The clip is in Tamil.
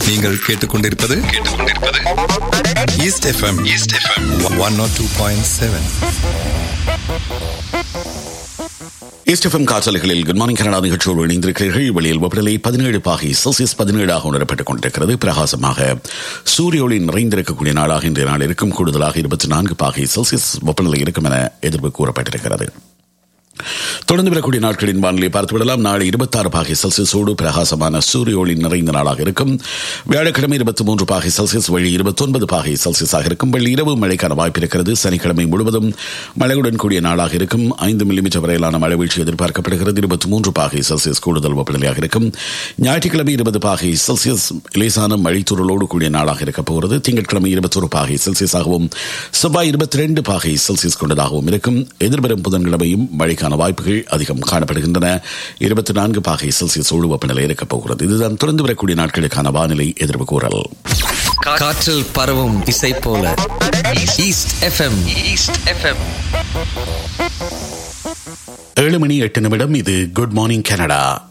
நீங்கள் கேட்டுக்கொண்டிருப்பது கேட்டுக்கொண்டிருப்பது east FM east FM one nought two point seven STFM காற்றலைகளில் குட் மார்னிங் கனடா நிகழ்ச்சியோடு இணைந்திருக்கிறீர்கள் வெளியில் வெப்பநிலை பதினேழு பாகை செல்சியஸ் பதினேழாக உணரப்பட்டுக் கொண்டிருக்கிறது பிரகாசமாக சூரிய ஒளி நிறைந்திருக்கக்கூடிய நாளாக இன்றைய நாள் இருக்கும் கூடுதலாக இருபத்தி நான்கு பாகை செல்சியஸ் வெப்பநிலை இருக்கும் என எதிர்ப்பு கூறப்பட்டிருக்கிறது தொடர்ந்து வரக்கூடிய நாட்களின் வானிலை பார்த்துவிடலாம் நாளை இருபத்தாறு பாகை செல்சியஸோடு பிரகாசமான சூரிய ஒளி நிறைந்த நாளாக இருக்கும் வியாழக்கிழமை இருபத்தி மூன்று பாகை செல்சியஸ் வழி இருபத்தொன்பது பாகை செல்சியஸாக இருக்கும் வெள்ளி இரவு மழைக்கான வாய்ப்பு இருக்கிறது சனிக்கிழமை முழுவதும் மழையுடன் கூடிய நாளாக இருக்கும் ஐந்து மில்லிமீட்டர் வரையிலான மழை வீழ்ச்சி எதிர்பார்க்கப்படுகிறது இருபத்தி மூன்று பாகை செல்சியஸ் கூடுதல் வெப்பநிலையாக இருக்கும் ஞாயிற்றுக்கிழமை இருபது பாகை செல்சியஸ் லேசான மழைத்தூரலோடு கூடிய நாளாக இருக்கப் போகிறது திங்கட்கிழமை இருபத்தொரு பாகை செல்சியஸாகவும் செவ்வாய் இருபத்தி ரெண்டு பாகை செல்சியஸ் கொண்டதாகவும் இருக்கும் எதிர்வரும் புதன்கிழமையும் மழைக்கான வாய்ப்புகள் அதிகம் காணப்படுகின்றன இருபத்தி நான்கு பாகை செல்சியஸ் ஒழு வெப்பநிலை இருக்கப் போகிறது இதுதான் தொடர்ந்து வரக்கூடிய நாட்களுக்கான வானிலை எதிர்ப்பு கூறல் காற்றில் பரவும் இசை போல ஈஸ்ட் எஃப்எம் ஈஸ்ட் எஃப்எம் ஏழு மணி எட்டு நிமிடம் இது குட் மார்னிங் கனடா